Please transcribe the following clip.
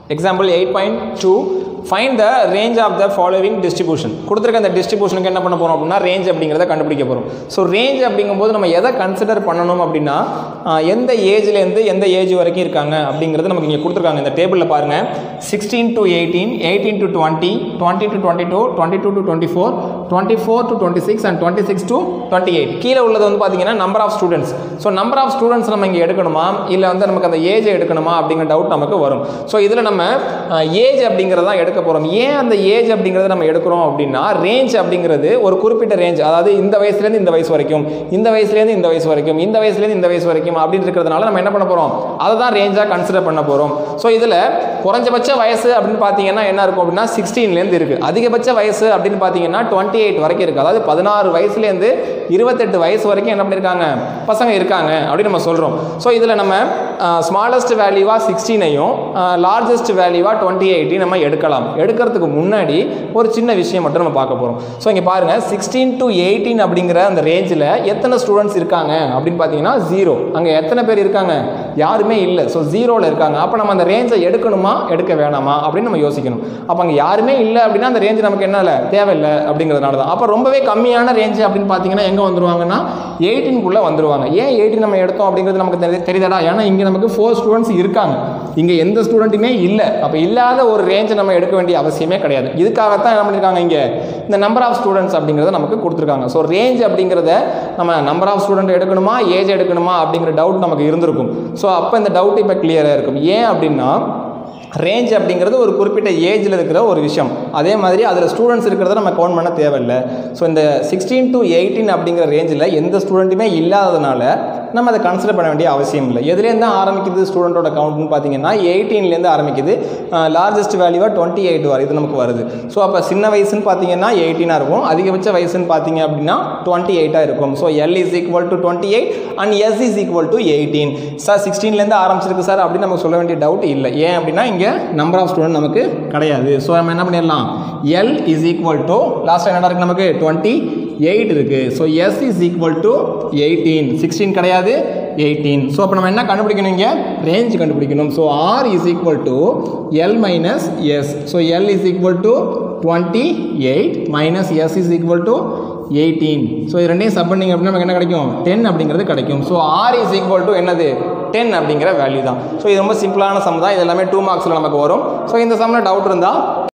example eight point two find the range of the following distribution கொடுத்துருக்க அந்த டிஸ்ட்ரிபியூஷனுக்கு என்ன பண்ண போகிறோம் அப்படின்னா ரேஞ்ச் அப்படிங்கிறத கண்டுபிடிக்க போகிறோம் ஸோ ரேஞ்ச் அப்படிங்கும்போது நம்ம எதை கன்சிடர் பண்ணணும் அப்படின்னா ஆஹ், எந்த ஏஜ்லேருந்து எந்த ஏஜ் வரைக்கும் இருக்காங்க அப்படிங்கிறது நமக்கு இங்கே கொடுத்துருக்காங்க இந்த டேபிளில் பாருங்கள் sixteen to eighteen eighteen to twenty twenty to twenty two twenty two to twenty four twenty four to twenty six and twenty six to twenty eight கீழே உள்ளது வந்து பார்த்தீங்கன்னா number of students so number of students நம்ம இங்கே எடுக்கணுமா இல்லை வந்து நமக்கு அந்த ஏஜ் எடுக்கணுமா அப்படிங்கிற டவுட் நமக்கு வரும் ஸோ இதில் நம்ம ஏஜ் அப்படிங்கிறத எடுக்க போகிறோம் ஏன் அந்த ஏஜ் அப்படிங்கிறத நம்ம எடுக்கிறோம் அப்படின்னா ரேஞ்ச் அப்படிங்கிறது ஒரு குறிப்பிட்ட ரேஞ்ச் அதாவது இந்த வயசுலேருந்து இந்த வயசு வரைக்கும் இந்த வயசுலேருந்து இந்த வயசு வரைக்கும் இந்த வயசுலேருந்து இந்த வயசு வரைக்கும் அப்படின்னு இருக்கிறதுனால நம்ம என்ன பண்ண போகிறோம் அதை தான் ரேஞ்சாக கன்சிடர் பண்ண போகிறோம் ஸோ இதில் குறைஞ்சபட்ச வயசு அப்படின்னு பார்த்தீங்கன்னா என்ன இருக்கும் அப்படின்னா சிக்ஸ்டீன்லேருந்து இருக்குது அதிகபட்ச வயசு அப்படின்னு பார்த்தீங்கன்னா டுவெண்ட்டி எயிட் வரைக்கும் இருக்குது அதாவது பதினாறு வயசுலேருந்து இருபத்தெட்டு வயசு வரைக்கும் என்ன பண்ணியிருக்காங்க பசங்க இருக்காங்க அப்படின்னு நம்ம சொல்கிறோம் ஸோ இதில் நம்ம ஸ்மாலஸ்ட் வேல்யூவாக சிக்ஸ்டீனையும் லார்ஜஸ்ட் வேல்யூவாக டுவெண்ட்டி எயிட்டையும் நம்ம எடுக்கலாம் எடுக்கிறதுக்கு முன்னாடி ஒரு சின்ன விஷயம் மட்டும் நம்ம பார்க்க போகிறோம் ஸோ இங்கே பாருங்கள் சிக்ஸ்டீன் டு எயிட்டீன் அப்படிங்கிற அந்த ரேஞ்சில் எத்தனை ஸ்டூடெண்ட்ஸ் இருக்காங்க அப்படின்னு பார்த்தீங்கன்னா ஜீரோ அங்கே எத்தனை பேர் இருக்காங்க யாருமே இல்லை ஸோ ஜீரோவில் இருக்காங்க அப்போ நம்ம அந்த ரேஞ்சை எடுக்கணுமா எடுக்க வேணாமா அப்படின்னு நம்ம யோசிக்கணும் அப்போ அங்கே யாருமே இல்லை அப்படின்னா அந்த ரேஞ்ச் நமக்கு என்ன இல்லை தேவையில்லை அப்படிங்கிறதுனால தான் அப்போ ரொம்பவே கம்மியான ரேஞ்ச் அப்படின்னு பார்த்தீங்கன்னா எங்கே வந்துருவாங்கன்னா எயிட்டீன்குள்ளே வந்துருவாங்க ஏன் எயிட்டீன் நம்ம எடுத்தோம் அப்படிங்கிறது நமக்கு தெரி- தெரியுதாடா ஏன்னா இங்கே நமக்கு ஃபோர் ஸ்டூடெண்ட்ஸ் இருக்காங்க இங்கே எந்த ஸ்டூடெண்ட்டுமே இல்லை அப்போ இல்லாத ஒரு ரேஞ்சை நம்ம எடுக்க வேண்டிய அவசியமே கிடையாது இதுக்காகத்தான் என்ன பண்ணியிருக்காங்க இங்கே இந்த நம்பர் ஆஃப் ஸ்டூடெண்ட்ஸ் அப்படிங்கிறத நமக்கு கொடுத்துருக்காங்க ஸோ ரேஞ்ச் அப்படிங்கிறத நம்ம நம்பர் ஆஃப் ஸ்டூடெண்ட் எடுக்கணுமா ஏஜ் எடுக்கணுமா அப்படிங்கிற டவுட் நமக்கு இருந்திருக்கும் ஸோ அப்போ இந்த டவுட் இப்போ கிளியராக இருக்கும் ஏன் அப்படின்னா ரேஞ்ச் அப்படிங்கிறது ஒரு குறிப்பிட்ட ஏஜில் இருக்கிற ஒரு விஷயம் அதே மாதிரி அதில் ஸ்டூடெண்ட்ஸ் இருக்கிறத நம்ம கவுண்ட் பண்ண தேவையில்லை ஸோ இந்த சிக்ஸ்டீன் டு எயிட்டீன் அப்படிங்கிற ரேஞ்சில் எந்த ஸ்டூடெண்ட்டுமே இல்லாததுனால நம்ம அதை கன்சிடர் பண்ண வேண்டிய அவசியம் இல்லை எதுலேருந்து ஆரம்பிக்குது ஸ்டூடெண்ட்டோட கவுண்ட்னு பார்த்தீங்கன்னா எயிட்டீன்லேருந்து ஆரம்பிக்குது லார்ஜஸ்ட் வேல்யூவாக டுவெண்ட்டி எயிட் வரை இது நமக்கு வருது ஸோ அப்போ சின்ன வயசுன்னு பார்த்தீங்கன்னா எயிட்டீனாக இருக்கும் அதிகபட்ச வயசுன்னு பார்த்தீங்க அப்படின்னா டுவெண்ட்டி எயிட்டாக இருக்கும் so L is equal to twenty eight and S is equal to eighteen sir சிக்ஸ்டீன்லேருந்து ஆரம்பிச்சிருக்கு சார் அப்படின்னு நமக்கு சொல்ல வேண்டிய டவுட் இல்லை ஏன் அப்படின்னா இங்கே நம்பர் ஆஃப் ஸ்டூடெண்ட் நமக்கு கிடையாது ஸோ நம்ம என்ன பண்ணிடலாம் L is equal to last என்ன இருக்கு நமக்கு டுவெண்ட்டி எயிட் இருக்குது so S is equal to eighteen sixteen கிடையாது எயிட்டீன் ஸோ அப்போ நம்ம என்ன கண்டுபிடிக்கணும் இங்கே ரேஞ்ச் கண்டுபிடிக்கணும் so R is equal to L minus S so L is equal to twenty eight minus S is equal to eighteen so இது ரெண்டையும் sub பண்ணிங்க அப்படின்னா நமக்கு என்ன கிடைக்கும் டென் அப்படிங்கிறது கிடைக்கும் so R is equal to என்னது டென் அப்படிங்கிற வேல்யூ தான் ஸோ இது ரொம்ப சிம்பிளான சம் தான் இது எல்லாமே டூ மார்க்ஸில் நமக்கு வரும் ஸோ இந்த சம்மில் டவுட் இருந்தால்